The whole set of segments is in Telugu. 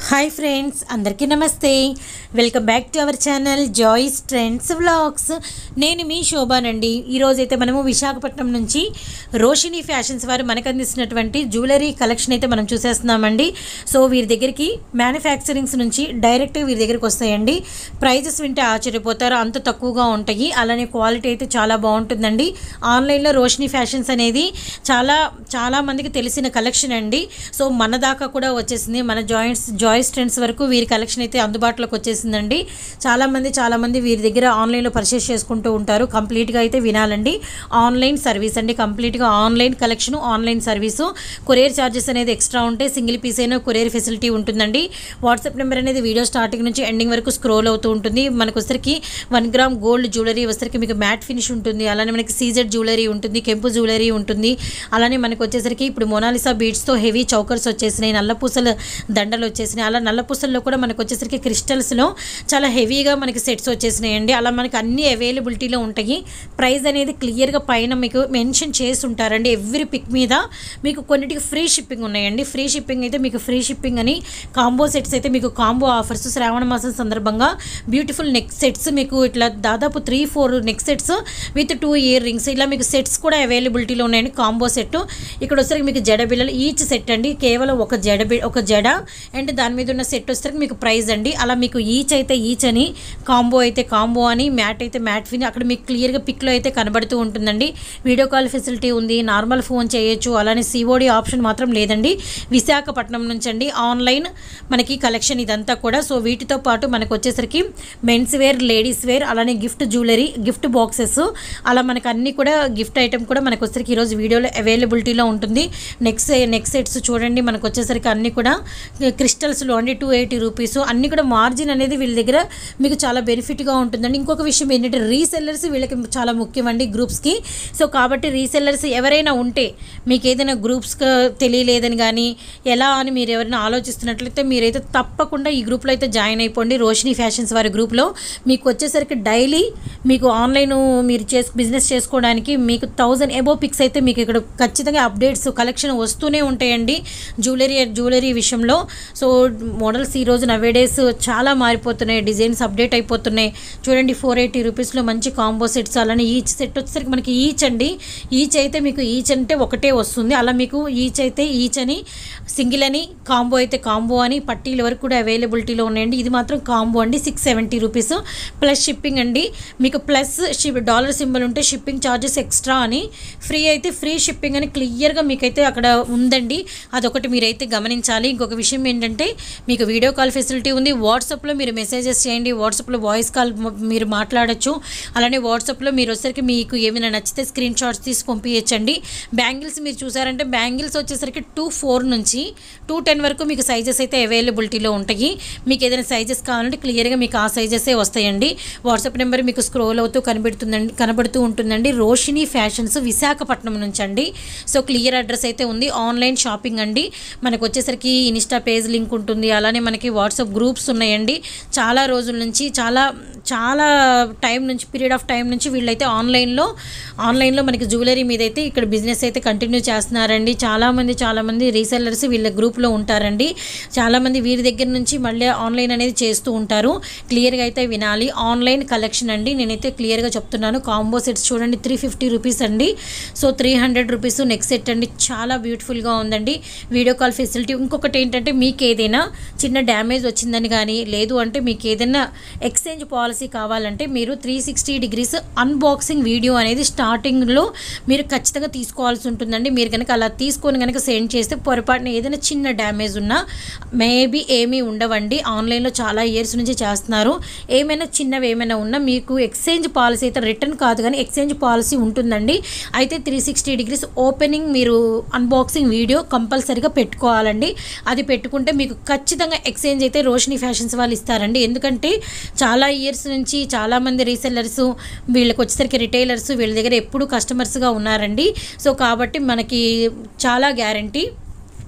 హాయ్ ఫ్రెండ్స్ అందరికీ నమస్తే welcome back to our channel Joyce trends vlogs నేను మీ శోభానండి ఈరోజు అయితే మనము విశాఖపట్నం నుంచి రోషిని ఫ్యాషన్స్ వారు మనకు అందిస్తున్నటువంటి జ్యువెలరీ కలెక్షన్ అయితే మనం చూసేస్తున్నామండి సో వీరి దగ్గరికి మ్యానుఫ్యాక్చరింగ్స్ నుంచి డైరెక్ట్ వీరి దగ్గరికి వస్తాయండి ప్రైజెస్ వింటే ఆశ్చర్యపోతారు అంత తక్కువగా ఉంటాయి అలానే క్వాలిటీ అయితే చాలా బాగుంటుందండి ఆన్లైన్లో రోషిని ఫ్యాషన్స్ అనేది చాలా చాలా మందికి తెలిసిన కలెక్షన్ అండి సో మన దాకా కూడా వచ్చేసింది మన జాయింట్స్ జాయిస్ ట్రెండ్స్ వరకు వీరి కలెక్షన్ అయితే అందుబాటులోకి వచ్చేసిందండి చాలామంది చాలామంది వీరి దగ్గర ఆన్లైన్లో పర్చేస్ చేసుకుంటూ ఉంటారు కంప్లీట్గా అయితే వినాలండి ఆన్లైన్ సర్వీస్ అండి కంప్లీట్గా online collection online service courier charges అనేది ఎక్స్ట్రా ఉంటే సింగిల్ పీస్ అయినా కొరియర్ ఫెసిలిటీ ఉంటుందండి వాట్సాప్ నెంబర్ అనేది వీడియో స్టార్టింగ్ నుంచి ఎండింగ్ వరకు స్క్రోల్ అవుతూ ఉంటుంది మనకు వచ్చరికి వన్ గ్రామ్ గోల్డ్ జ్యువెలరీ వచ్చరికి మీకు మ్యాట్ ఫినిష్ ఉంటుంది అలానే మనకి సీజెడ్ జ్యువెలరీ ఉంటుంది కెంపు జ్యువెలరీ ఉంటుంది అలానే మనకు వచ్చేసరికి ఇప్పుడు మొనాలిసా బీడ్స్తో హెవీ చౌకర్స్ వచ్చేసినాయి నల్లపూసల దండలు వచ్చేసినాయి అలా నల్లపూసల్లో కూడా మనకు వచ్చేసరికి క్రిస్టల్స్లో చాలా హెవీగా మనకి సెట్స్ వచ్చేసినాయండి అలా మనకి అన్ని అవైలబిలిటీలో ఉంటాయి ప్రైస్ అనేది క్లియర్గా పైన మీకు మెన్షన్ చేసి ఉంటారండి ఎవ్రీ పిక్ మీద మీకు కొన్నిటికి ఫ్రీ షిప్పింగ్ ఉన్నాయండి ఫ్రీ షిప్పింగ్ అయితే మీకు ఫ్రీ షిప్పింగ్ అని కాంబో సెట్స్ అయితే మీకు కాంబో ఆఫర్స్ శ్రావణ మాసం సందర్భంగా బ్యూటిఫుల్ నెక్ సెట్స్ మీకు ఇట్లా దాదాపు three four neck sets with two ear rings ఇలా మీకు సెట్స్ కూడా అవైలబిలిటీలో ఉన్నాయండి కాంబో సెట్ ఇక్కడ వచ్చరికి మీకు జడ బిల్లలు ఈచ్ సెట్ అండి కేవలం ఒక జడ బి- ఒక జడ అండ్ దాని మీద ఉన్న సెట్ వచ్చరికి మీకు ప్రైస్ అండి అలా మీకు ఈచ్ అయితే ఈచ్ అని కాంబో అయితే కాంబో అని మ్యాట్ అయితే మ్యాట్ ఫిన్ అక్కడ మీకు క్లియర్గా పిక్లో అయితే కనబడుతూ ఉంటుందండి వీడియో కాల్ ఫెసిలిటీ ఉంది నార్మల్ ఫోన్ చేయొచ్చు అలానే సిఓడి ఆప్షన్ మాత్రం లేదండి విశాఖపట్నం నుంచి అండి ఆన్లైన్ మనకి కలెక్షన్ ఇదంతా కూడా సో వీటితో పాటు మనకు వచ్చేసరికి మెన్స్ వేర్ లేడీస్ వేర్ అలానే గిఫ్ట్ జ్యువెలరీ గిఫ్ట్ బాక్సెస్ అలా మనకు అన్నీ కూడా గిఫ్ట్ ఐటమ్ కూడా మనకు వచ్చేసరికి ఈరోజు వీడియోలో అవైలబిలిటీలో ఉంటుంది నెక్స్ట్ నెక్స్ట్ సెట్స్ చూడండి మనకు వచ్చేసరికి అన్నీ కూడా క్రిస్టల్స్లో అండి టూ ఎయిటీ రూపీస్ అన్నీ కూడా మార్జిన్ అనేది వీళ్ళ దగ్గర మీకు చాలా బెనిఫిట్గా ఉంటుందండి ఇంకొక విషయం ఏంటంటే రీసెల్లర్స్ వీళ్ళకి చాలా ముఖ్యమండి గ్రూప్స్కి సో కాబట్టి రీసెల్లర్స్ ఎవరైనా ఉంటే మీకు ఏదైనా గ్రూప్స్ తెలియలేదని కానీ ఎలా అని మీరు ఎవరైనా ఆలోచిస్తున్నట్లయితే మీరైతే తప్పకుండా ఈ గ్రూప్లో అయితే జాయిన్ అయిపోండి రోషిని ఫ్యాషన్స్ వారి గ్రూప్లో మీకు వచ్చేసరికి డైలీ మీకు ఆన్లైన్ మీరు చేసు బిజినెస్ చేసుకోవడానికి మీకు థౌజండ్ ఎబో పిక్స్ అయితే మీకు ఇక్కడ ఖచ్చితంగా అప్డేట్స్ కలెక్షన్ వస్తూనే ఉంటాయండి జ్యువెలరీ జ్యువెలరీ విషయంలో సో మోడల్స్ ఈరోజు నవేడేస్ చాలా మారిపోతున్నాయి డిజైన్స్ అప్డేట్ అయిపోతున్నాయి చూడండి ఫోర్ ఎయిటీ రూపీస్లో మంచి కాంబో సెట్స్ అలానే ఈచ్ సెట్ వచ్చేసరికి మనకి ఈచ్ అండి ఈచ్ అయితే మీకు ఈచ్ అంటే ఒకటే వస్తుంది అలా మీకు ఈచ్ అయితే ఈచ్ అని సింగిల్ అని కాంబో అయితే కాంబో అని పట్టీల వరకు కూడా అవైలబిలిటీలో ఉన్నాయండి ఇది మాత్రం కాంబో అండి six seventy rupees plus shipping అండి మీకు ప్లస్ షిప్ డాలర్ సింబల్ ఉంటే షిప్పింగ్ ఛార్జెస్ ఎక్స్ట్రా అని ఫ్రీ అయితే ఫ్రీ షిప్పింగ్ అని క్లియర్గా మీకైతే అక్కడ ఉందండి అదొకటి మీరైతే గమనించాలి ఇంకొక విషయం ఏంటంటే మీకు వీడియో కాల్ ఫెసిలిటీ ఉంది వాట్సాప్లో మీరు మెసేజెస్ చేయండి వాట్సాప్లో వాయిస్ కాల్ మ- మీరు మాట్లాడొచ్చు అలానే వాట్సాప్లో మీరు వచ్చేసరికి మీకు ఏమైనా నచ్చితే స్క్రీన్ షాట్స్ తీసి పంపించండి బ్యాంగిల్స్ మీరు చూసారంటే బ్యాంగిల్స్ వచ్చేసరికి టూ ఫోర్ నుంచి టూ టెన్ వరకు మీకు సైజెస్ అయితే అవైలబిలిటీలో ఉంటాయి మీకు ఏదైనా సైజెస్ కావాలంటే క్లియర్గా మీకు ఆ సైజెసే వస్తాయండి వాట్సాప్ నెంబర్ మీకు స్క్రోల్ అవుతూ కనబడుతుందండి కనబడుతూ ఉంటుందండి రోషిని ఫ్యాషన్స్ విశాఖపట్నం నుంచి అండి సో క్లియర్ అడ్రస్ అయితే ఉంది ఆన్లైన్ షాపింగ్ అండి మనకు వచ్చేసరికి ఇన్స్టా పేజ్ లింక్ ఉంటుంది అలానే మనకి వాట్సాప్ గ్రూప్స్ ఉన్నాయండి చాలా రోజుల నుంచి చాలా చాలా టైం నుంచి పీరియడ్ ఆఫ్ టైం నుంచి వీళ్ళైతే ఆన్లైన్లో ఆన్లైన్లో మనకి జ్యువెలరీ మీద అయితే ఇక్కడ బిజినెస్ అయితే కంటిన్యూ చేస్తున్నారండి చాలామంది చాలామంది రీసెల్లర్స్ వీళ్ళ గ్రూప్లో ఉంటారండి చాలామంది వీరి దగ్గర నుంచి మళ్ళీ ఆన్లైన్ అనేది చేస్తూ ఉంటారు క్లియర్గా అయితే వినాలి ఆన్లైన్ కలెక్షన్ అండి నేనైతే క్లియర్గా చెప్తున్నాను కాంబో సెట్స్ చూడండి త్రీ ఫిఫ్టీ రూపీస్ అండి so three hundred rupees next set అండి చాలా బ్యూటిఫుల్గా ఉందండి వీడియో కాల్ ఫెసిలిటీ ఇంకొకటి ఏంటంటే మీకు ఏదైనా చిన్న డ్యామేజ్ వచ్చిందని కానీ లేదు అంటే మీకు ఏదైనా ఎక్స్చేంజ్ పాలసీ కావాలంటే మీరు three sixty degrees unboxing video అనేది స్టార్టింగ్లో మీరు ఖచ్చితంగా తీసుకోవాల్సి ఉంటుందండి మీరు కనుక అలా తీసుకొని కనుక సెండ్ చేస్తే పొరపాటున ఏదైనా చిన్న డ్యామేజ్ ఉన్నా మేబీ ఏమీ ఉండవండి ఆన్లైన్లో చాలా ఇయర్స్ నుంచి చేస్తున్నారు ఏమైనా చిన్నవి ఏమైనా ఉన్నా మీకు ఎక్స్చేంజ్ పాలసీ అయితే రిటర్న్ కాదు కానీ ఎక్స్చేంజ్ పాలసీ ఉంటుందండి అయితే త్రీ సిక్స్టీ డిగ్రీస్ ఓపెనింగ్ మీరు అన్బాక్సింగ్ వీడియో కంపల్సరీగా పెట్టుకోవాలండి అది పెట్టుకుంటే మీకు ఖచ్చితంగా ఎక్స్చేంజ్ అయితే రోషిని ఫ్యాషన్స్ వాళ్ళు ఇస్తారండి ఎందుకంటే చాలా ఇయర్స్ నుంచి చాలామంది రీసెల్లర్స్ వీళ్ళకి వచ్చేసరికి రిటైలర్స్ వీళ్ళ దగ్గర ఎప్పుడు కస్టమర్స్గా ఉన్నారండి సో కాబట్టి మనకి చాలా గ్యారంటీ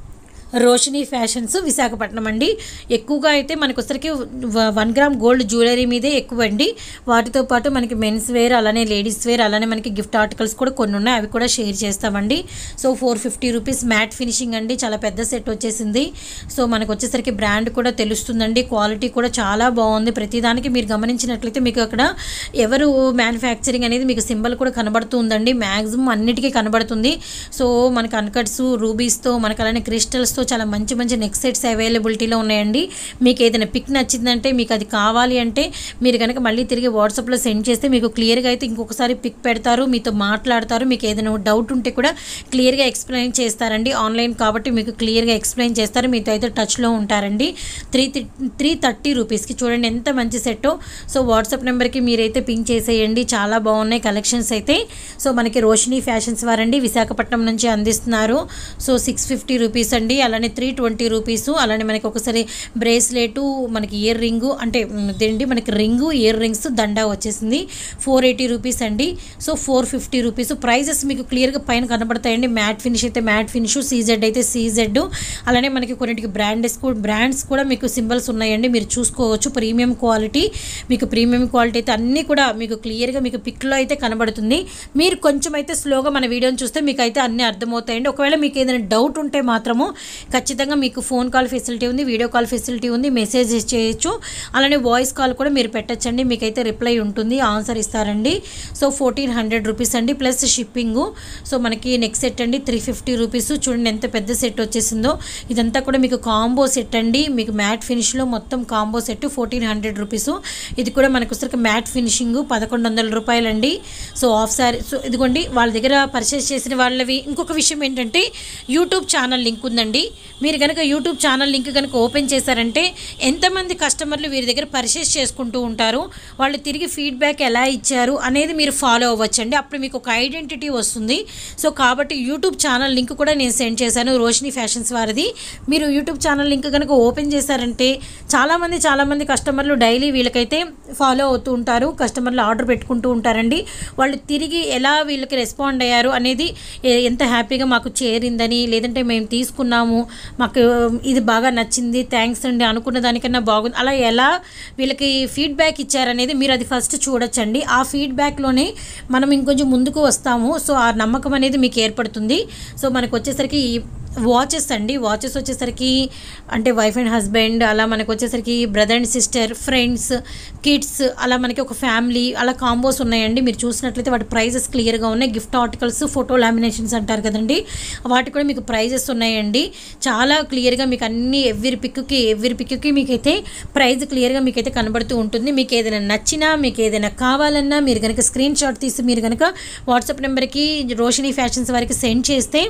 రోషిని ఫ్యాషన్స్ విశాఖపట్నం అండి ఎక్కువగా అయితే మనకు వచ్చరికి వన్ గ్రామ్ గోల్డ్ జ్యువెలరీ మీదే ఎక్కువ అండి వాటితో పాటు మనకి మెన్స్ వేర్ అలానే లేడీస్ వేర్ అలానే మనకి గిఫ్ట్ ఆర్టికల్స్ కూడా కొన్ని ఉన్నాయి అవి కూడా షేర్ చేస్తామండి so four fifty rupees matte finishing అండి చాలా పెద్ద సెట్ వచ్చేసింది సో మనకు వచ్చేసరికి బ్రాండ్ కూడా తెలుస్తుందండి క్వాలిటీ కూడా చాలా బాగుంది ప్రతిదానికి మీరు గమనించినట్లయితే మీకు అక్కడ ఎవరు మ్యానుఫ్యాక్చరింగ్ అనేది మీకు సింబల్ కూడా కనబడుతుందండి మ్యాక్సిమం అన్నిటికీ కనబడుతుంది సో మనకి అన్కట్స్ రూబీస్తో మనకి అలానే క్రిస్టల్స్తో చాలా మంచి మంచి నెక్ సెట్స్ అవైలబిలిటీలో ఉన్నాయండి మీకు ఏదైనా పిక్ నచ్చిందంటే మీకు అది కావాలి అంటే మీరు కనుక మళ్ళీ తిరిగి వాట్సాప్లో సెండ్ చేస్తే మీకు క్లియర్గా అయితే ఇంకొకసారి పిక్ పెడతారు మీతో మాట్లాడతారు మీకు ఏదైనా డౌట్ ఉంటే కూడా క్లియర్గా ఎక్స్ప్లెయిన్ చేస్తారండి ఆన్లైన్ కాబట్టి మీకు క్లియర్గా ఎక్స్ప్లెయిన్ చేస్తారు మీతో అయితే టచ్లో ఉంటారండి త్రీ త్రీ థర్టీ రూపీస్కి చూడండి ఎంత మంచి సెట్టో సో వాట్సాప్ నెంబర్కి మీరైతే పింక్ చేసేయండి చాలా బాగున్నాయి కలెక్షన్స్ అయితే సో మనకి రోషిని ఫ్యాషన్స్ వారండి విశాఖపట్నం నుంచి అందిస్తున్నారు సో సిక్స్ ఫిఫ్టీ రూపీస్ అండి అలానే త్రీ ట్వంటీ రూపీస్ అలానే మనకి ఒకసారి బ్రేస్లెట్ మనకి ఇయర్ రింగు అంటే మ్, ఇదేంటి మనకి రింగు ఇయర్ రింగ్స్ దండా వచ్చేసింది ఫోర్ ఎయిటీ రూపీస్ అండి so four fifty rupees prices మీకు క్లియర్గా పైన కనబడతాయండి మ్యాట్ ఫినిష్ అయితే మ్యాట్ ఫినిష్ సీజెడ్ అయితే సీజెడ్ అలానే మనకి కొన్నిటికి బ్రాండెస్ కూడా బ్రాండ్స్ కూడా మీకు సింబల్స్ ఉన్నాయండి మీరు చూసుకోవచ్చు ప్రీమియం క్వాలిటీ మీకు ప్రీమియం క్వాలిటీ అయితే అన్నీ కూడా మీకు క్లియర్గా మీకు పిక్లో అయితే కనబడుతుంది మీరు కొంచెం అయితే స్లోగా మన వీడియోని చూస్తే మీకు అయితే అన్నీ అర్థమవుతాయండి ఒకవేళ మీకు ఏదైనా డౌట్ ఉంటే మాత్రము ఖచ్చితంగా మీకు ఫోన్ కాల్ ఫెసిలిటీ ఉంది వీడియో కాల్ ఫెసిలిటీ ఉంది మెసేజ్ చేయొచ్చు అలానే వాయిస్ కాల్ కూడా మీరు పెట్టచ్చండి మీకైతే రిప్లై ఉంటుంది ఆన్సర్ ఇస్తారండి సో ఫోర్టీన్ హండ్రెడ్ రూపీస్ అండి ప్లస్ షిప్పింగు సో మనకి నెక్స్ట్ సెట్ అండి త్రీ ఫిఫ్టీ రూపీస్ చూడండి ఎంత పెద్ద సెట్ వచ్చేసిందో ఇదంతా కూడా మీకు కాంబో సెట్ అండి మీకు మ్యాట్ ఫినిష్లో మొత్తం combo set fourteen hundred rupees ఇది కూడా మనకు వచ్చరికి మ్యాట్ ఫినిషింగ్ పదకొండు వందల రూపాయలండి సో ఆఫ్ సారీ సో ఇదిగోండి వాళ్ళ దగ్గర పర్చేస్ చేసిన వాళ్ళవి ఇంకొక విషయం ఏంటంటే యూట్యూబ్ ఛానల్ లింక్ ఉందండి మీరు కనుక యూట్యూబ్ ఛానల్ లింక్ కనుక ఓపెన్ చేశారంటే ఎంతమంది కస్టమర్లు వీరి దగ్గర పర్చేస్ చేసుకుంటూ ఉంటారు వాళ్ళు తిరిగి ఫీడ్బ్యాక్ ఎలా ఇచ్చారు అనేది మీరు ఫాలో అవ్వచ్చండి అప్పుడు మీకు ఒక ఐడెంటిటీ వస్తుంది సో కాబట్టి యూట్యూబ్ ఛానల్ లింక్ కూడా నేను సెండ్ చేశాను రోషిని ఫ్యాషన్స్ వారిది మీరు యూట్యూబ్ ఛానల్ లింక్ కనుక ఓపెన్ చేశారంటే చాలామంది చాలామంది కస్టమర్లు డైలీ వీళ్ళకైతే ఫాలో అవుతూ ఉంటారు కస్టమర్లు ఆర్డర్ పెట్టుకుంటూ ఉంటారండి వాళ్ళు తిరిగి ఎలా వీళ్ళకి రెస్పాండ్ అయ్యారు అనేది ఏ- ఎంత హ్యాపీగా మాకు చేరిందని లేదంటే మేము తీసుకున్నాము మాకు ఇది బాగా నచ్చింది థ్యాంక్స్ అండి అనుకున్న దానికన్నా బాగుంది అలా ఎలా వీళ్ళకి ఫీడ్బ్యాక్ ఇచ్చారనేది మీరు అది ఫస్ట్ చూడొచ్చండి ఆ ఫీడ్బ్యాక్లోనే మనం ఇంకొంచెం ముందుకు వస్తాము సో ఆ నమ్మకం అనేది మీకు ఏర్పడుతుంది సో మనకు వచ్చేసరికి ఈ వాచెస్ అండి వాచెస్ వచ్చేసరికి అంటే వైఫ్ అండ్ హస్బెండ్ అలా మనకు వచ్చేసరికి brother and sister friends kids అలా మనకి ఒక ఫ్యామిలీ అలా కాంబోస్ ఉన్నాయండి మీరు చూసినట్లయితే వాటి ప్రైజెస్ క్లియర్గా ఉన్నాయి గిఫ్ట్ ఆర్టికల్స్ ఫోటో లామినేషన్స్ అంటారు కదండి వాటి కూడా మీకు ప్రైజెస్ ఉన్నాయండి చాలా క్లియర్గా మీకు అన్ని ఎవ్రీ పిక్కి ఎవ్రీ పిక్కి మీకైతే ప్రైజ్ క్లియర్గా మీకైతే కనబడుతూ ఉంటుంది మీకు ఏదైనా నచ్చినా మీకు ఏదైనా కావాలన్నా మీరు కనుక స్క్రీన్ షాట్ తీసి మీరు కనుక వాట్సాప్ నెంబర్కి రోషిని ఫ్యాషన్స్ వారికి సెండ్ చేస్తే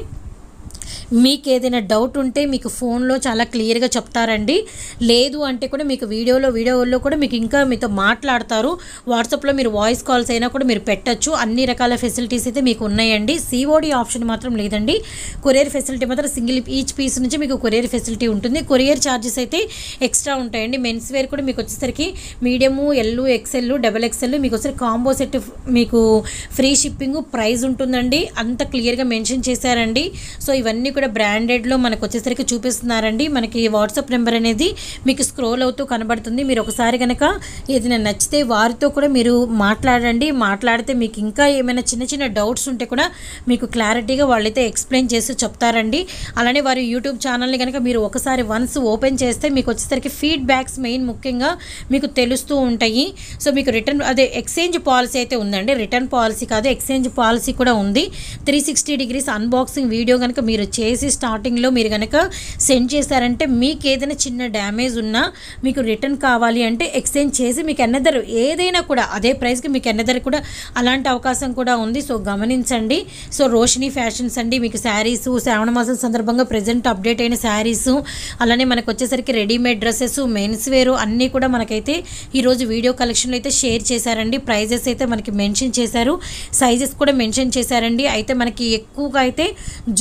మీకు ఏదైనా డౌట్ ఉంటే మీకు ఫోన్లో చాలా క్లియర్గా చెప్తారండి లేదు అంటే కూడా మీకు వీడియోలో వీడియోలో కూడా మీకు ఇంకా మీతో మాట్లాడతారు వాట్సాప్లో మీరు వాయిస్ కాల్స్ అయినా కూడా మీరు పెట్టచ్చు అన్ని రకాల ఫెసిలిటీస్ అయితే మీకు ఉన్నాయండి సిఓడి ఆప్షన్ మాత్రం లేదండి కొరియర్ ఫెసిలిటీ మాత్రం సింగిల్ ఈచ్ పీస్ నుంచి మీకు కొరియర్ ఫెసిలిటీ ఉంటుంది కొరియర్ ఛార్జెస్ అయితే ఎక్స్ట్రా ఉంటాయండి మెన్స్ వేర్ కూడా మీకు వచ్చేసరికి medium L XL double XL మీకు వచ్చేసరికి కాంబో సెట్ మీకు ఫ్రీ షిప్పింగ్ ప్రైస్ ఉంటుందండి అంత క్లియర్గా మెన్షన్ చేశారండి సో ఇవన్నీ కూడా బ్రాండెడ్లో మనకు వచ్చేసరికి చూపిస్తున్నారండి మనకి వాట్సాప్ నెంబర్ అనేది మీకు స్క్రోల్ అవుతూ కనబడుతుంది మీరు ఒకసారి కనుక ఏదైనా నచ్చితే వారితో కూడా మీరు మాట్లాడండి మాట్లాడితే మీకు ఇంకా ఏమైనా చిన్న చిన్న డౌట్స్ ఉంటే కూడా మీకు క్లారిటీగా వాళ్ళైతే ఎక్స్ప్లెయిన్ చేసి చెప్తారండి అలానే వారి యూట్యూబ్ ఛానల్ని కనుక మీరు ఒకసారి వన్స్ ఓపెన్ చేస్తే మీకు వచ్చేసరికి ఫీడ్బ్యాక్స్ మెయిన్ ముఖ్యంగా మీకు తెలుస్తూ ఉంటాయి సో మీకు రిటర్న్ అదే ఎక్స్చేంజ్ పాలసీ అయితే ఉందండి రిటర్న్ పాలసీ కాదు ఎక్స్చేంజ్ పాలసీ కూడా ఉంది three sixty degrees unboxing video కనుక మీరు చేసి స్టార్టింగ్లో మీరు కనుక సెండ్ చేశారంటే మీకు ఏదైనా చిన్న డ్యామేజ్ ఉన్నా మీకు రిటర్న్ కావాలి అంటే ఎక్స్చేంజ్ చేసి మీకు ఎన్నదర్ ఏదైనా కూడా అదే ప్రైస్కి మీకు ఎన్నదర్ కూడా అలాంటి అవకాశం కూడా ఉంది సో గమనించండి సో రోషిని ఫ్యాషన్స్ అండి మీకు శారీస్ శ్రావణ మాసం సందర్భంగా ప్రజెంట్ అప్డేట్ అయిన శారీస్ అలానే మనకు వచ్చేసరికి రెడీమేడ్ డ్రెస్సెస్ మెన్స్ వేరు అన్నీ కూడా మనకైతే ఈరోజు వీడియో కలెక్షన్లో అయితే షేర్ చేశారండి ప్రైజెస్ అయితే మనకి మెన్షన్ చేశారు సైజెస్ కూడా మెన్షన్ చేశారండి అయితే మనకి ఎక్కువగా అయితే జ్యువెలరీ అండి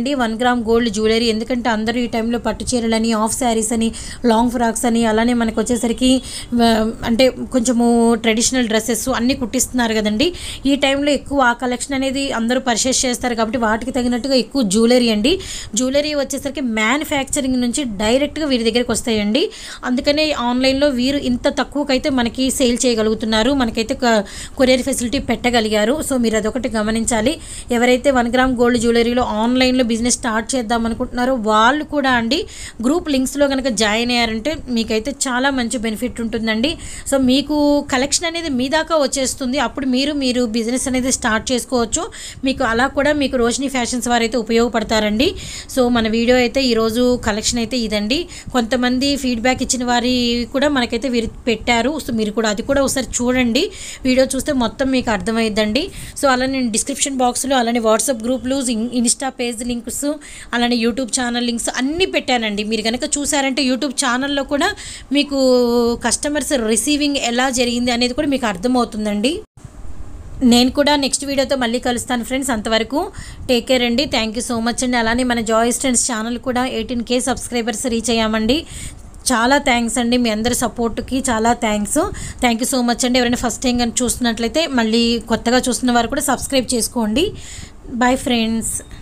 అండి వన్ గ్రామ్ గోల్డ్ జ్యువెలరీ ఎందుకంటే అందరూ ఈ టైంలో పట్టు చీరలని ఆఫ్ శారీస్ అని లాంగ్ ఫ్రాక్స్ అని అలానే మనకు వచ్చేసరికి ఆ, అంటే కొంచెము ట్రెడిషనల్ డ్రెస్సెస్ అన్నీ కుట్టిస్తున్నారు కదండి ఈ టైంలో ఎక్కువ ఆ కలెక్షన్ అనేది అందరూ పర్చేస్ చేస్తారు కాబట్టి వాటికి తగినట్టుగా ఎక్కువ జ్యువెలరీ అండి జ్యువెలరీ వచ్చేసరికి మ్యానుఫ్యాక్చరింగ్ నుంచి డైరెక్ట్గా వీరి దగ్గరికి వస్తాయండి అందుకనే ఆన్లైన్లో వీరు ఇంత తక్కువకైతే మనకి సేల్ చేయగలుగుతున్నారు మనకైతే కొరియర్ ఫెసిలిటీ పెట్టగలిగారు సో మీరు అదొకటి గమనించాలి ఎవరైతే వన్ గ్రామ్ గోల్డ్ జ్యువెలరీలో ఆన్లైన్లో బిజినెస్ స్టార్ట్ చేద్దాం అనుకుంటున్నారో వాళ్ళు కూడా అండి గ్రూప్ లింక్స్లో కనుక జాయిన్ అయ్యారంటే మీకైతే చాలా మంచి బెనిఫిట్ ఉంటుందండి సో మీకు కలెక్షన్ అనేది మీ దాకా వచ్చేస్తుంది అప్పుడు మీరు మీరు బిజినెస్ అనేది స్టార్ట్ చేసుకోవచ్చు మీకు అలా కూడా మీకు రోషిని ఫ్యాషన్స్ వారైతే ఉపయోగపడతారండి సో మన వీడియో అయితే ఈరోజు కలెక్షన్ అయితే ఇదండి కొంతమంది ఫీడ్బ్యాక్ ఇచ్చిన వారి కూడా మనకైతే వీరు పెట్టారు సో మీరు కూడా అది కూడా ఒకసారి చూడండి వీడియో చూస్తే మొత్తం మీకు అర్థమైద్దండి సో అలా నేను డిస్క్రిప్షన్ బాక్స్లో అలానే వాట్సాప్ గ్రూప్లు ఇన్- ఇన్స్టా పేజ్ లింక్స్ అలానే యూట్యూబ్ ఛానల్ లింక్స్ అన్నీ పెట్టానండి మీరు కనుక చూసారంటే యూట్యూబ్ ఛానల్లో కూడా మీకు కస్టమర్స్ రిసీవింగ్ ఎలా జరిగింది అనేది కూడా మీకు అర్థమవుతుందండి నేను కూడా నెక్స్ట్ వీడియోతో మళ్ళీ కలుస్తాను ఫ్రెండ్స్ అంతవరకు టేక్ కేర్ అండి థ్యాంక్ యూ సో మచ్ అండి అలానే మన జాయ్ ఫ్రెండ్స్ ఛానల్ కూడా ఎయిటీన్ కే సబ్స్క్రైబర్స్ రీచ్ అయ్యామండి చాలా థ్యాంక్స్ అండి మీ అందరి సపోర్ట్కి చాలా thanks thank you so much అండి ఎవరైనా ఫస్ట్ టైం కానీ చూస్తున్నట్లయితే మళ్ళీ కొత్తగా చూస్తున్న వారు కూడా సబ్స్క్రైబ్ చేసుకోండి బాయ్ ఫ్రెండ్స్